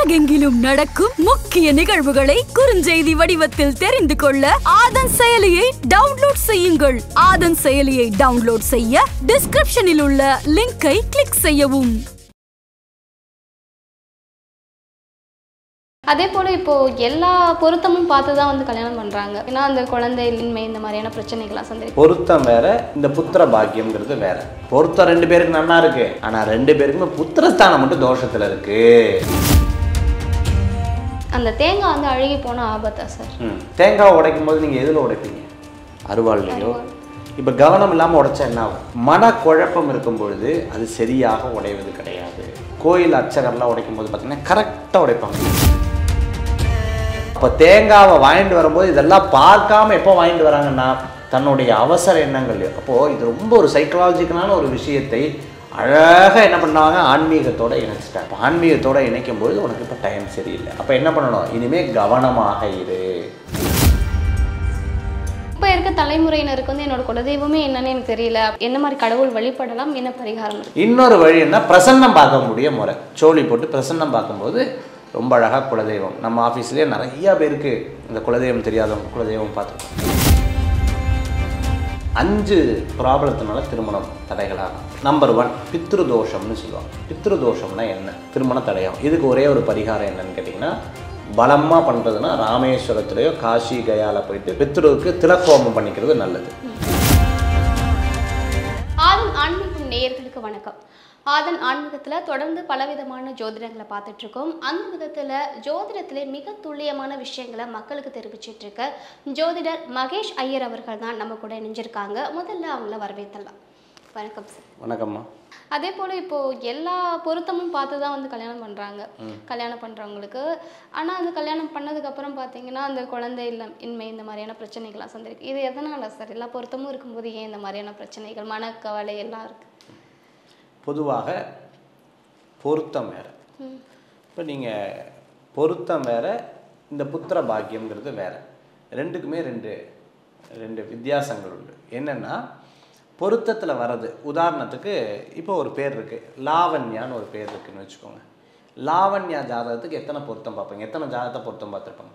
உலகெங்கிலும் நடக்கும் முக்கிய நிகழ்வுகளை குறுஞ்செய்தி வடிவத்தில் தெரிந்து கொள்ள ஆதன் செயலியை டவுன்லோட் செய்யுங்கள் ஆதன் செயலியை டவுன்லோட் செய்ய டிஸ்கிரிப்ஷனில் உள்ள லிங்கை கிளிக் செய்யவும் அதே போல் இப்போது எல்லா பொருத்தமும் பார்த்து தான் வந்து கல்யாணம் பண்ணுறாங்க ஏன்னா அந்த குழந்தையின்மை இந்த மாதிரியான பிரச்சனைகள்லாம் சந்திருக்கு பொருத்தம் வேற இந்த புத்திர பாக்கியம்ங்கிறது வேற பொருத்தம் ரெண்டு பேருக்கு நல்லா இருக்கு ஆனா ரெண்டு பேருக்குமே புத்திரஸ்தானம் மட்டும் தோஷத்துல இருக்கு அந்த தேங்காய் வந்து அழுகி போன ஆபத்தா சார் ம். தேங்காய் உடைக்கும் போது நீங்க எதுல உடைப்பீங்க அருவாள்லையோ இப்ப கவனம் இல்லாம உடைச்சா என்ன ஆகும் மனக்குழப்பம் இருக்கும் பொழுது அது சரியாக உடைவது கிடையாது கோயில் அர்ச்சகர்லாம் உடைக்கும் போது பார்த்தீங்கன்னா கரெக்டாக உடைப்பாங்க அப்போ தேங்காவை வாங்கிட்டு வரும்போது இதெல்லாம் பார்க்காம எப்போ வாங்கிட்டு வராங்கன்னா தன்னுடைய அவசர எண்ணங்கள் அப்போது இது ரொம்ப ஒரு சைக்கலாஜிக்கலான ஒரு விஷயத்தை அழகாக என்ன பண்ணாங்க ஆன்மீகத்தோட இணைச்சிட்டாங்க அப்ப ஆன்மீகத்தோட இணைக்கும் பொழுது உனக்கு இப்போ டைம் சரியில்லை அப்போ என்ன பண்ணணும் இனிமே கவனமாக இரு இப்போ இருக்க தலைமுறையினருக்கு வந்து என்னோட குலதெய்வமே என்னன்னு எனக்கு தெரியல என்ன மாதிரி கடவுள் வழிபடலாம் என்ன பரிகாரம் இருக்கு இன்னொரு வழி என்ன பிரசன்னம் பார்க்கக்கூடிய முறை சோழி போட்டு பிரசன்னம் பார்க்கும்போது ரொம்ப அழகாக குலதெய்வம் நம்ம ஆஃபீஸ்லேயே நிறைய பேருக்கு இந்த குலதெய்வம் தெரியாதவங்க குலதெய்வம் பார்த்துருக்கோம் அஞ்சு ப்ராப்ளத்தினால திருமணம் தடைகளாகும் நம்பர் ஒன் பித்ரு தோஷம்னு சொல்லுவாங்க பித்ரு தோஷம்னா என்ன திருமண தடையாகும் இதுக்கு ஒரே ஒரு பரிகாரம் என்னன்னு கேட்டிங்கன்னா பலமாக பண்ணுறதுன்னா ராமேஸ்வரத்துலேயோ காஷி கயால போயிட்டு பித்ருவுக்கு திலக்கோமம் பண்ணிக்கிறது நல்லது ஆதன் ஆன்மீகம் நேயர்களுக்கு வணக்கம் ஆதன் ஆன்மீகத்தில் தொடர்ந்து பலவிதமான ஜோதிடங்களை பார்த்துட்டு இருக்கோம் அந்த விதத்தில் ஜோதிடத்திலே மிக துல்லியமான விஷயங்களை மக்களுக்கு தெரிவிச்சிட்டு இருக்க ஜோதிடர் மகேஷ் ஐயர் அவர்கள் தான் நம்ம கூட இணைஞ்சிருக்காங்க முதல்ல அவங்கள வரவேற்றலாம் வணக்கம் சார் வணக்கம்மா அதே போல் இப்போ எல்லா பொருத்தமும் பார்த்து தான் வந்து கல்யாணம் பண்ணுறாங்க கல்யாணம் பண்ணுறவங்களுக்கு ஆனால் அந்த கல்யாணம் பண்ணதுக்கப்புறம் பார்த்தீங்கன்னா அந்த குழந்தை இல்லம் இன்மை இந்த மாதிரியான பிரச்சனைகள்லாம் சந்திருக்கு இது எதனால சார் எல்லா பொருத்தமும் இருக்கும்போது ஏன் இந்த மாதிரியான பிரச்சனைகள் மனக்கவலை எல்லாம் இருக்கு பொதுவாக பொருத்தம் வேற இப்போ நீங்கள் பொருத்தம் வேற இந்த புத்திர பாக்கியம்ங்கிறது வேற ரெண்டுக்குமே ரெண்டு ரெண்டு வித்தியாசங்கள் உண்டு என்னென்னா பொருத்தத்தில் வர்றது உதாரணத்துக்கு இப்போ ஒரு பேர் இருக்குது லாவண்யான்னு ஒரு பேர் இருக்குன்னு வச்சுக்கோங்க லாவண்யா ஜாதகத்துக்கு எத்தனை பொருத்தம் பார்ப்பீங்க எத்தனை ஜாதகத்தை பொருத்தம் பார்த்துருப்பாங்க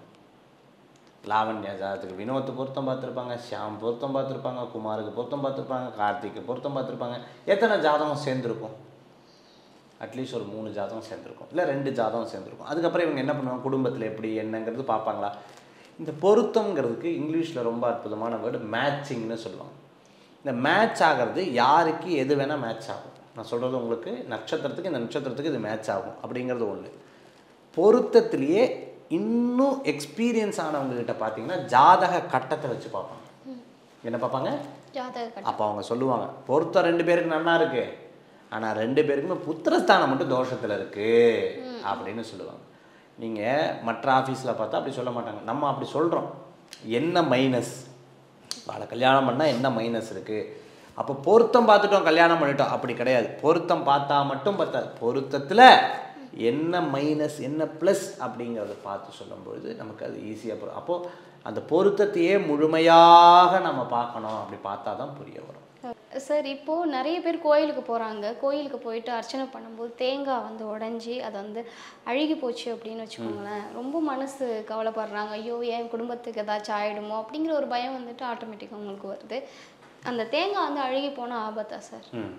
லாவண்யா ஜாதகத்துக்கு வினோத்து பொருத்தம் பார்த்துருப்பாங்க ஷியாம் பொருத்தம் பார்த்துருப்பாங்க குமாருக்கு பொருத்தம் பார்த்துருப்பாங்க கார்த்திக்கு பொருத்தம் பார்த்துருப்பாங்க எத்தனை ஜாதகம் சேர்ந்துருக்கும் அட்லீஸ்ட் ஒரு மூணு ஜாதகம் சேர்ந்துருக்கும் இல்லை ரெண்டு ஜாதகம் சேர்ந்துருக்கும் அதுக்கப்புறம் இவங்க என்ன பண்ணுவாங்க குடும்பத்தில் எப்படி என்னங்கிறது பார்ப்பாங்களா இந்த பொருத்தம்ங்கிறதுக்கு இங்கிலீஷில் ரொம்ப அற்புதமான வேர்டு மேட்சிங்னு சொல்லுவாங்க இந்த மேட்ச் ஆகிறது யாருக்கு எது வேணால் மேட்ச் ஆகும் நான் சொல்கிறது உங்களுக்கு நட்சத்திரத்துக்கு இந்த நட்சத்திரத்துக்கு இது மேட்ச் ஆகும் அப்படிங்கிறது ஒன்று பொருத்தத்திலேயே இன்னும் எக்ஸ்பீரியன்ஸ் ஆனவங்க கிட்ட பார்த்தீங்கன்னா ஜாதக கட்டத்தை வச்சு பார்ப்பாங்க என்ன பார்ப்பாங்க ஜாதக கட்டம் அப்போ அவங்க சொல்லுவாங்க பொருத்தம் ரெண்டு பேருக்கு நல்லா இருக்கு ஆனால் ரெண்டு பேருக்குமே புத்திரஸ்தானம் மட்டும் தோஷத்தில் இருக்கு அப்படின்னு சொல்லுவாங்க நீங்கள் மற்ற ஆஃபீஸில் பார்த்தா அப்படி சொல்ல மாட்டாங்க நம்ம அப்படி சொல்கிறோம் என்ன மைனஸ் அவளை கல்யாணம் பண்ணால் என்ன மைனஸ் இருக்குது அப்போ பொருத்தம் பார்த்துட்டோம் கல்யாணம் பண்ணிட்டோம் அப்படி கிடையாது பொருத்தம் பார்த்தா மட்டும் பத்தாது பொருத்தத்தில் என்ன மைனஸ் என்ன ப்ளஸ் அப்படிங்கிறத பார்த்து சொல்லும்பொழுது நமக்கு அது ஈஸியாக புரியும் அப்போது அந்த பொருத்தத்தையே முழுமையாக நம்ம பார்க்கணும் அப்படி பார்த்தா தான் புரிய வரும் சார் இப்போ நிறைய பேர் கோயிலுக்கு போறாங்க கோயிலுக்கு போயிட்டு அர்ச்சனை பண்ணும்போது தேங்காய் வந்து உடைஞ்சி அது வந்து அழுகி போச்சு அப்படின்னு வச்சுக்கோங்களேன் ரொம்ப மனசு கவலைப்படுறாங்க ஐயோ என் குடும்பத்துக்கு ஏதாச்சும் ஆயிடுமோ அப்படிங்கிற ஒரு பயம் வந்துட்டு ஆட்டோமேட்டிக்காக உங்களுக்கு வருது அந்த தேங்காய் வந்து அழுகி போன ஆபத்தா சார் ம்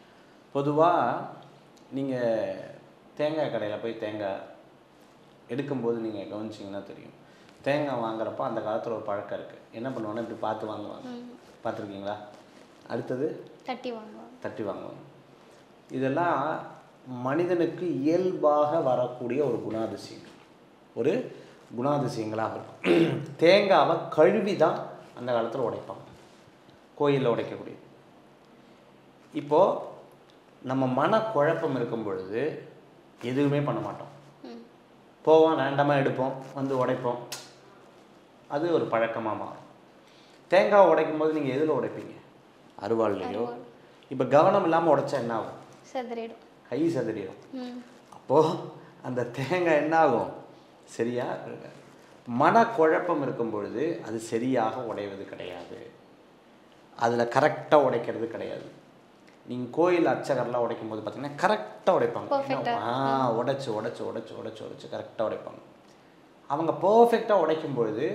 பொதுவாக நீங்கள் தேங்காய் கடையில் போய் தேங்காய் எடுக்கும்போது நீங்கள் கவனிச்சிங்கன்னா தெரியும் தேங்காய் வாங்குறப்ப அந்த காலத்தில் ஒரு பழக்கம் இருக்குது என்ன பண்ணுவாங்கன்னா இப்படி பார்த்து வாங்குவாங்க பார்த்துருக்கீங்களா அடுத்தது தட்டி வாங்குவாங்க தட்டி வாங்குவாங்க இதெல்லாம் மனிதனுக்கு இயல்பாக வரக்கூடிய ஒரு குணாதிசயங்கள் ஒரு குணாதிசயங்களாக இருக்கும் தேங்காவை கழுவி தான் அந்த காலத்தில் உடைப்பாங்க கோயிலில் உடைக்கக்கூடியது இப்போது நம்ம மனக்குழப்பம் இருக்கும் பொழுது எதுவுமே பண்ண மாட்டோம் போவோம் ரேண்டமாக எடுப்போம் வந்து உடைப்போம் அது ஒரு பழக்கமாக மாறும் தேங்காய் உடைக்கும் போது நீங்கள் எதில் உடைப்பீங்க அருவாள்லையோ இப்போ கவனம் இல்லாமல் உடைச்சா என்ன ஆகும் செதறிடும் கை சதுரிடும் ம் அப்போது அந்த தேங்காய் என்ன ஆகும் சரியா மனக்குழப்பம் இருக்கும் பொழுது அது சரியாக உடைவது கிடையாது அதில் கரெக்டாக உடைக்கிறது கிடையாது நீங்கள் கோயில் அர்ச்சகர்லாம் உடைக்கும் போது பார்த்தீங்கன்னா கரெக்டாக உடைப்பாங்க Perfect ஆ. ஆ உடைச்சு உடைச்சு உடைச்சு உடைச்சு உடைச்சு கரெக்டாக உடைப்பாங்க அவங்க பர்ஃபெக்டாக உடைக்கும் பொழுது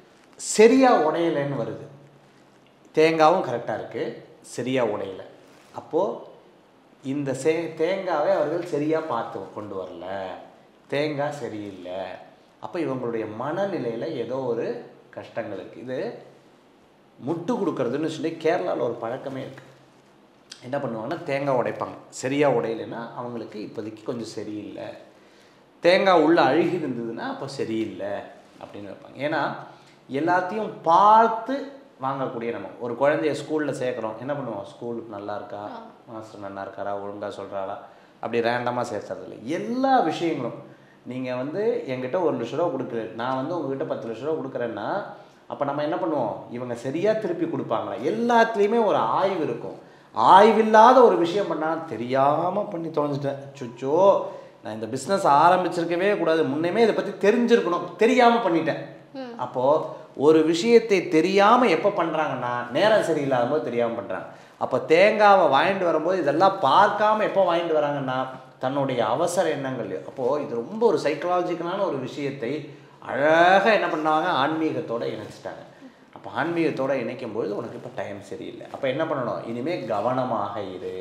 சரியாக உடையலைன்னு வருது தேங்காவும் கரெக்டாக இருக்குது சரியாக உடையல அப்போது இந்த சே தேங்காவை அவர்கள் சரியாக பார்த்து கொண்டு வரல தேங்காய் சரியில்லை அப்போ இவங்களுடைய மனநிலையில் ஏதோ ஒரு கஷ்டங்கள் இருக்குது இது முட்டு கொடுக்கறதுன்னு சொல்லி கேரளாவில் ஒரு பழக்கமே இருக்குது என்ன பண்ணுவாங்கன்னா தேங்காய் உடைப்பாங்க சரியாக உடையலைன்னா அவங்களுக்கு இப்போதைக்கு கொஞ்சம் சரியில்லை தேங்காய் உள்ள அழுகி இருந்ததுன்னா அப்போ சரியில்லை அப்படின்னு வைப்பாங்க ஏன்னா எல்லாத்தையும் பார்த்து வாங்கக்கூடிய நம்ம ஒரு குழந்தைய ஸ்கூலில் சேர்க்குறோம் என்ன பண்ணுவோம் ஸ்கூலுக்கு நல்லா இருக்கா மாஸ்டர் நல்லா இருக்காரா ஒழுங்காக சொல்கிறாளா அப்படி ரேண்டமாக சேர்த்துறதில்ல எல்லா விஷயங்களும் நீங்கள் வந்து என்கிட்ட ஒரு லட்ச ரூபா கொடுக்குற நான் வந்து உங்ககிட்ட பத்து லட்ச ரூபா கொடுக்குறேன்னா அப்போ நம்ம என்ன பண்ணுவோம் இவங்க சரியாக திருப்பி கொடுப்பாங்களா எல்லாத்துலேயுமே ஒரு ஆய்வு இருக்கும் ஆய்வில்லாத ஒரு விஷயம் பண்ணால் தெரியாமல் பண்ணி தொலைஞ்சிட்டேன் சுச்சோ நான் இந்த பிஸ்னஸ் ஆரம்பிச்சிருக்கவே கூடாது முன்னமே இதை பற்றி தெரிஞ்சிருக்கணும் தெரியாமல் பண்ணிட்டேன் அப்போது ஒரு விஷயத்தை தெரியாமல் எப்போ பண்ணுறாங்கன்னா நேரம் சரியில்லாத போது தெரியாமல் பண்ணுறாங்க அப்போ தேங்காவை வாங்கிட்டு வரும்போது இதெல்லாம் பார்க்காம எப்போ வாங்கிட்டு வராங்கன்னா தன்னுடைய அவசர எண்ணங்கள் அப்போது இது ரொம்ப ஒரு சைக்கலாஜிக்கலான ஒரு விஷயத்தை அழகாக என்ன பண்ணாங்க ஆன்மீகத்தோட இணைச்சிட்டாங்க அப்போ ஆன்மீகத்தோட இணைக்கும் பொழுது உனக்கு இப்போ டைம் சரியில்லை அப்போ என்ன பண்ணணும் இனிமேல் கவனமாக இரு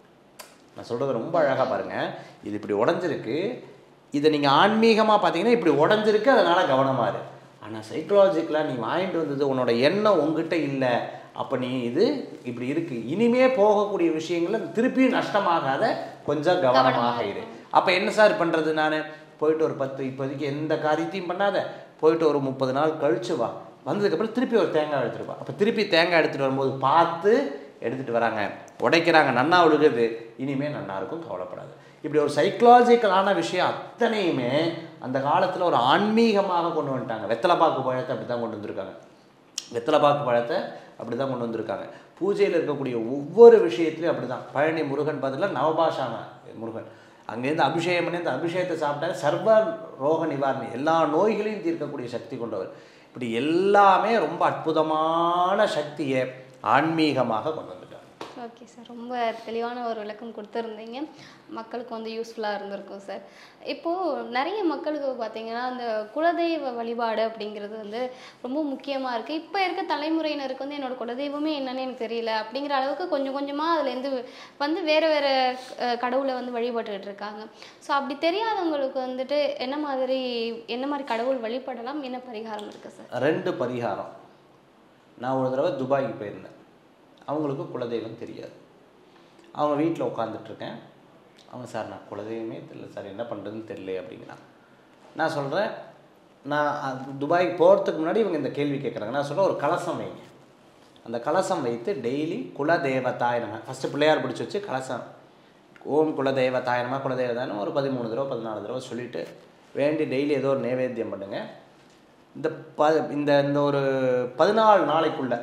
நான் சொல்கிறது ரொம்ப அழகாக பாருங்கள் இது இப்படி உடஞ்சிருக்கு இதை நீங்கள் ஆன்மீகமாக பார்த்தீங்கன்னா இப்படி உடஞ்சிருக்கு அதனால் கவனமாக இரு ஆனால் சைக்கலாஜிக்கலாக நீ வாங்கிட்டு வந்தது உன்னோட எண்ணம் உங்ககிட்ட இல்லை அப்போ நீ இது இப்படி இருக்குது இனிமே போகக்கூடிய விஷயங்கள திருப்பியும் நஷ்டமாகாத கொஞ்சம் கவனமாக இரு அப்போ என்ன சார் பண்ணுறது நான் போயிட்டு ஒரு பத்து இப்போதைக்கு எந்த காரியத்தையும் பண்ணாத போயிட்டு ஒரு முப்பது நாள் கழிச்சு வா வந்ததுக்கப்புறம் திருப்பி ஒரு தேங்காய் எடுத்துட்டு வா அப்போ திருப்பி தேங்காய் எடுத்துகிட்டு வரும்போது பார்த்து எடுத்துகிட்டு வராங்க உடைக்கிறாங்க நன்னா விழுகுது இனிமேல் நன்னா இருக்கும் கவலைப்படாது இப்படி ஒரு சைக்கலாஜிக்கலான விஷயம் அத்தனையுமே அந்த காலத்தில் ஒரு ஆன்மீகமாக கொண்டு வந்துட்டாங்க வெத்தலைப்பாக்கு பழத்தை அப்படி தான் கொண்டு வந்திருக்காங்க வெத்தலைப்பாக்கு பழத்தை அப்படி தான் கொண்டு வந்திருக்காங்க பூஜையில் இருக்கக்கூடிய ஒவ்வொரு விஷயத்துலையும் அப்படி தான் பழனி முருகன் பதிலாக நவபாஷான முருகன் அங்கேருந்து அபிஷேகம் பண்ணி அந்த அபிஷேகத்தை சாப்பிட்டா சர்வ ரோக நிவாரணி எல்லா நோய்களையும் தீர்க்கக்கூடிய சக்தி கொண்டவர் இப்படி எல்லாமே ரொம்ப அற்புதமான சக்தியை ஆன்மீகமாக கொண்டு வந்துட்டார் ஓகே சார் ரொம்ப தெளிவான ஒரு விளக்கம் கொடுத்துருந்தீங்க மக்களுக்கு வந்து யூஸ்ஃபுல்லாக இருந்திருக்கும் சார் இப்போது நிறைய மக்களுக்கு பார்த்தீங்கன்னா அந்த குலதெய்வ வழிபாடு அப்படிங்கிறது வந்து ரொம்ப முக்கியமாக இருக்குது இப்போ இருக்க தலைமுறையினருக்கு வந்து என்னோட குலதெய்வமே என்னன்னு எனக்கு தெரியல அப்படிங்கிற அளவுக்கு கொஞ்சம் கொஞ்சமாக அதுலேருந்து வந்து வேறு வேறு கடவுளை வந்து வழிபட்டுக்கிட்டு இருக்காங்க ஸோ அப்படி தெரியாதவங்களுக்கு வந்துட்டு என்ன மாதிரி என்ன மாதிரி கடவுள் வழிபடலாம் என்ன பரிகாரம் இருக்குது சார் ரெண்டு பரிகாரம் நான் ஒரு தடவை துபாய்க்கு போயிருந்தேன் அவங்களுக்கு குலதெய்வம் தெரியாது அவங்க வீட்டில் உட்காந்துட்ருக்கேன் அவங்க சார் நான் குலதெய்வமே தெரியல சார் என்ன பண்ணுறதுன்னு தெரியல அப்படிங்கிறாங்க நான் சொல்கிறேன் நான் அது துபாய்க்கு போகிறதுக்கு முன்னாடி இவங்க இந்த கேள்வி கேட்குறாங்க நான் சொல்கிறேன் ஒரு கலசம் வைங்க அந்த கலசம் வைத்து டெய்லி குலதெய்வத்தாய் நம்ம ஃபஸ்ட்டு பிள்ளையார் பிடிச்சி வச்சு கலசம் ஓம் குலதெய்வத்தாய் நம்ம குலதெய்வத்தாய்னு ஒரு பதிமூணு தடவை பதினாலு தடவை சொல்லிவிட்டு வேண்டி டெய்லி ஏதோ ஒரு நைவேத்தியம் பண்ணுங்கள் இந்த ப இந்த இந்த ஒரு பதினாலு நாளைக்குள்ள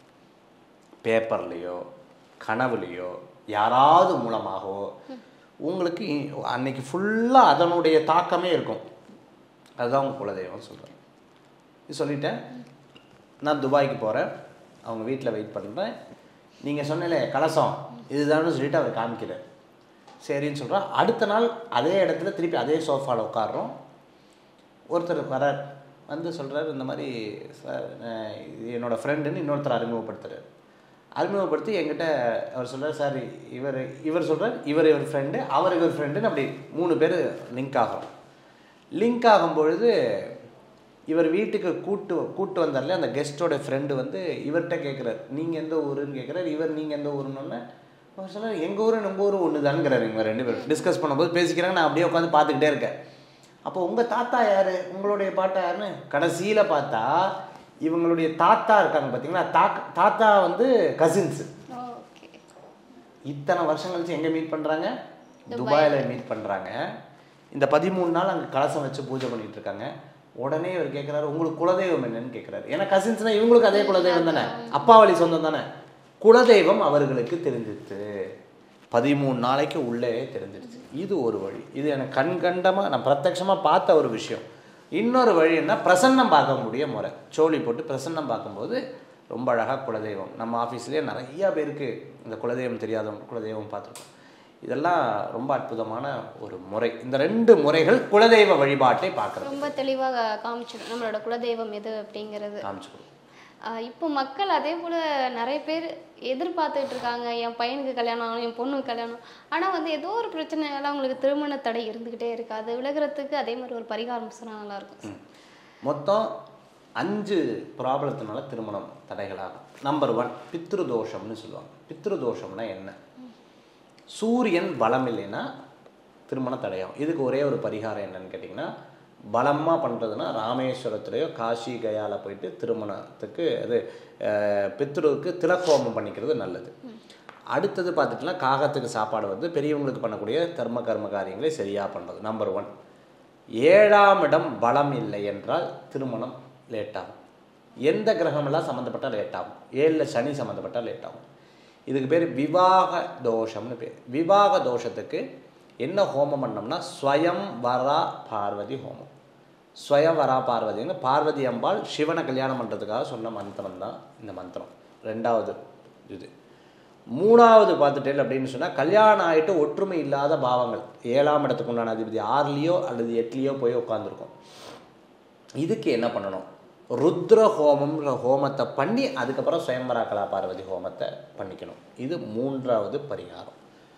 பேப்பர்லேயோ கனவுலேயோ யாராவது மூலமாகவோ உங்களுக்கு இ- அன்னைக்கு ஃபுல்லாக அதனுடைய தாக்கமே இருக்கும் அதுதான் உங்கள் குலதெய்வம் சொல்கிறேன் இது சொல்லிட்டேன் நான் துபாய்க்கு போகிறேன் அவங்க வீட்டில் வெயிட் பண்ணுறேன் நீங்கள் சொன்னீங்களே கலசம் இதுதான்னு சொல்லிட்டு அவர் காமிக்கிறார் சரின்னு சொல்கிறோம் அடுத்த நாள் அதே இடத்துல திருப்பி அதே சோஃபாவில் உட்காடுறோம் ஒருத்தர் வரார் வந்து சொல்கிறார் இந்த மாதிரி சார் அஹ் இது என்னோடய ஃப்ரெண்டுன்னு இன்னொருத்தர் அறிமுகப்படுத்துறாரு அறிமுகப்படுத்தி என்கிட்ட அவர் சொல்றார் சார் இவர் இவர் சொல்கிறார் இவர் இவர் ஃப்ரெண்டு அவர் இவர் ஃப்ரெண்டுன்னு அப்படி மூணு பேர் லிங்க் ஆகிறோம் லிங்க் ஆகும் பொழுது இவர் வீட்டுக்கு கூட்டு கூட்டு வந்தார்ல அந்த கெஸ்ட்டோட ஃப்ரெண்டு வந்து இவர்கிட்ட கேட்குறாரு நீங்கள் எந்த ஊருன்னு கேட்குறாரு இவர் நீங்கள் எந்த ஊருன்னு அவர் சொல்றாரு எங்கள் ஊர் நம்ம ஊர் ஒன்று தானுங்கிறாரு இவங்க ரெண்டு பேரும் டிஸ்கஸ் பண்ணும்போது பேசிக்கிறாங்க நான் அப்படியே உட்காந்து பார்த்துக்கிட்டே இருக்கேன் அப்போ உங்கள் தாத்தா யார் உங்களுடைய பாட்டா யாருன்னு கடைசியில் பார்த்தா இவங்களுடைய தாத்தா இருக்காங்க பார்த்தீங்களா தாக் தாத்தா வந்து கசின்ஸு ஓகே இத்தனை வருஷம் கழிச்சு எங்கே மீட் பண்ணுறாங்க துபாயில் மீட் பண்ணுறாங்க இந்த பதிமூணு நாள் அங்கே கலசம் வச்சு பூஜை பண்ணிட்டு இருக்காங்க உடனே இவர் கேட்குறாரு உங்களுக்கு குலதெய்வம் என்னன்னு கேட்குறாரு ஏன்னா கசின்ஸ்னால் இவங்களுக்கு அதே குலதெய்வம் தானே அப்பா வழி சொந்தம் தானே குலதெய்வம் அவர்களுக்கு தெரிஞ்சிருச்சு பதிமூணு நாளைக்கு உள்ளே தெரிஞ்சிருச்சு இது ஒரு வழி இது எனக்கு கண்கண்டமாக நான் பிரத்யட்சமாக பார்த்த ஒரு விஷயம் இன்னொரு வழி என்ன பிரசன்னம் பார்க்கக்கூடிய முறை சோழி போட்டு பிரசன்னம் பார்க்கும்போது ரொம்ப அழகாக குலதெய்வம் நம்ம ஆஃபீஸ்லேயே நிறையா பேருக்கு இந்த குலதெய்வம் தெரியாதவங்க குலதெய்வம் பார்த்துருக்கோம் இதெல்லாம் ரொம்ப அற்புதமான ஒரு முறை இந்த ரெண்டு முறைகள் குலதெய்வ வழிபாட்டை பார்க்குறது ரொம்ப தெளிவாக காமிச்சிடும் நம்மளோட குலதெய்வம் எது அப்படிங்கிறது காமிச்சு கொடுக்கும் ஆஹ் இப்போ மக்கள் அதே போல் நிறைய பேர் எதிர்பார்த்துட்டு இருக்காங்க என் பையனுக்கு கல்யாணம் ஆகணும் என் பொண்ணுக்கு கல்யாணம் ஆனால் வந்து ஏதோ ஒரு பிரச்சனையால அவங்களுக்கு திருமண தடை இருந்துக்கிட்டே இருக்கு அது விலகிறதுக்கு அதே மாதிரி ஒரு பரிகாரம் சொன்னா நல்லா இருக்கும் மொத்தம் அஞ்சு ப்ராப்ளத்தினால திருமணம் தடைகளாகும் நம்பர் ஒன் பித்ரு தோஷம்னு சொல்லுவாங்க பித்ரு தோஷம்னா என்ன சூரியன் பலம் இல்லைன்னா திருமணம் தடையாகும் இதுக்கு ஒரே ஒரு பரிகாரம் என்னன்னு கேட்டிங்கன்னா பலமாக பண்ணுறதுன்னா ராமேஸ்வரத்துலேயோ காஷி கயால போயிட்டு திருமணத்துக்கு அது அஹ், பித்ருவுக்கு திலக்கோமம் பண்ணிக்கிறது நல்லது அடுத்தது பார்த்துட்டுனா காகத்துக்கு சாப்பாடு வந்து பெரியவங்களுக்கு பண்ணக்கூடிய தர்ம கர்ம காரியங்களை சரியாக பண்ணுறது நம்பர் ஒன் ஏழாம் இடம் பலம் இல்லை என்றால் திருமணம் லேட் ஆகும் எந்த கிரகமெல்லாம் சம்மந்தப்பட்டால் லேட் ஆகும் ஏழில் சனி சம்மந்தப்பட்டால் லேட் ஆகும் இதுக்கு பேர் விவாக தோஷம்னு பேர் விவாக தோஷத்துக்கு என்ன ஹோமம் பண்ணோம்னா ஸ்வயம் வரா பார்வதி ஹோமம் ஸ்வயம் வரா பார்வதின்னு பார்வதி அம்பாள் சிவனை கல்யாணம் பண்ணுறதுக்காக சொன்ன மந்திரம் தான் இந்த மந்திரம் ரெண்டாவது இது மூணாவது பார்த்துட்டேன் அப்படின்னு சொன்னால் கல்யாணம் ஆகிட்டு ஒற்றுமை இல்லாத பாவங்கள் ஏழாம் இடத்துக்கு உண்டான அதிபதி ஆறுலேயோ அல்லது எட்டுலேயோ போய் உட்காந்துருக்கும் இதுக்கு என்ன பண்ணணும் ருத்ர ஹோமம்ன்ற ஹோமத்தை பண்ணி அதுக்கப்புறம் சுயம்பரா கலா பார்வதி ஹோமத்தை பண்ணிக்கணும் இது மூன்றாவது பரிகாரம்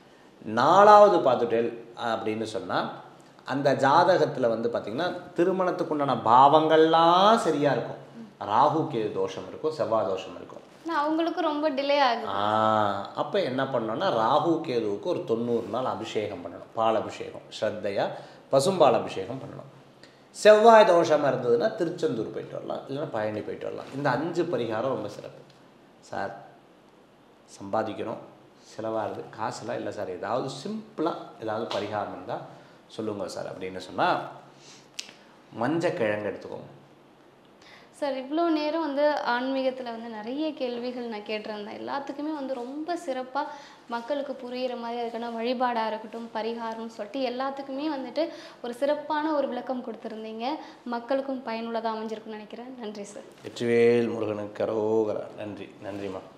நாலாவது பார்த்துட்டேல் அப்படின்னு சொன்னால் அந்த ஜாதகத்தில் வந்து பார்த்திங்கன்னா திருமணத்துக்குண்டான பாவங்கள்லாம் சரியாக இருக்கும் ராகு கேது தோஷம் இருக்கும் செவ்வாய் தோஷம் இருக்கும் ஆனால் அவங்களுக்கு ரொம்ப டிலே ஆகுது அப்போ என்ன பண்ணோம்னா ராகு கேதுவுக்கு ஒரு தொண்ணூறு நாள் அபிஷேகம் பண்ணணும் பால் அபிஷேகம் ஸ்ரத்தையா பசும்பால் அபிஷேகம் பண்ணணும் செவ்வாய் தோஷமாக இருந்ததுன்னா திருச்செந்தூர் போயிட்டு வரலாம் இல்லைன்னா பழனி போயிட்டு வரலாம் இந்த அஞ்சு பரிகாரம் ரொம்ப சிறப்பு சார் சம்பாதிக்கணும் செலவாகுது காசுலாம் இல்லை சார் ஏதாவது சிம்பிளாக ஏதாவது பரிகாரம் இருந்தால் சொல்லுங்கள் சார் அப்படின்னு சொன்னால் மஞ்சக்கிழங்கு எடுத்துக்கோங்க சார் இவ்வளோ நேரம் வந்து ஆன்மீகத்தில் வந்து நிறைய கேள்விகள் நான் கேட்டிருந்தேன் எல்லாத்துக்குமே வந்து ரொம்ப சிறப்பாக மக்களுக்கு புரிகிற மாதிரி அதுக்கான வழிபாடாக இருக்கட்டும் பரிகாரம்னு சொல்லிட்டு எல்லாத்துக்குமே வந்துட்டு ஒரு சிறப்பான ஒரு விளக்கம் கொடுத்துருந்தீங்க மக்களுக்கும் பயனுள்ளதாக அமைஞ்சிருக்கும்னு நினைக்கிறேன் நன்றி சார் வெற்றிவேல் முருகனுக்கு கரோகரா நன்றி நன்றிம்மா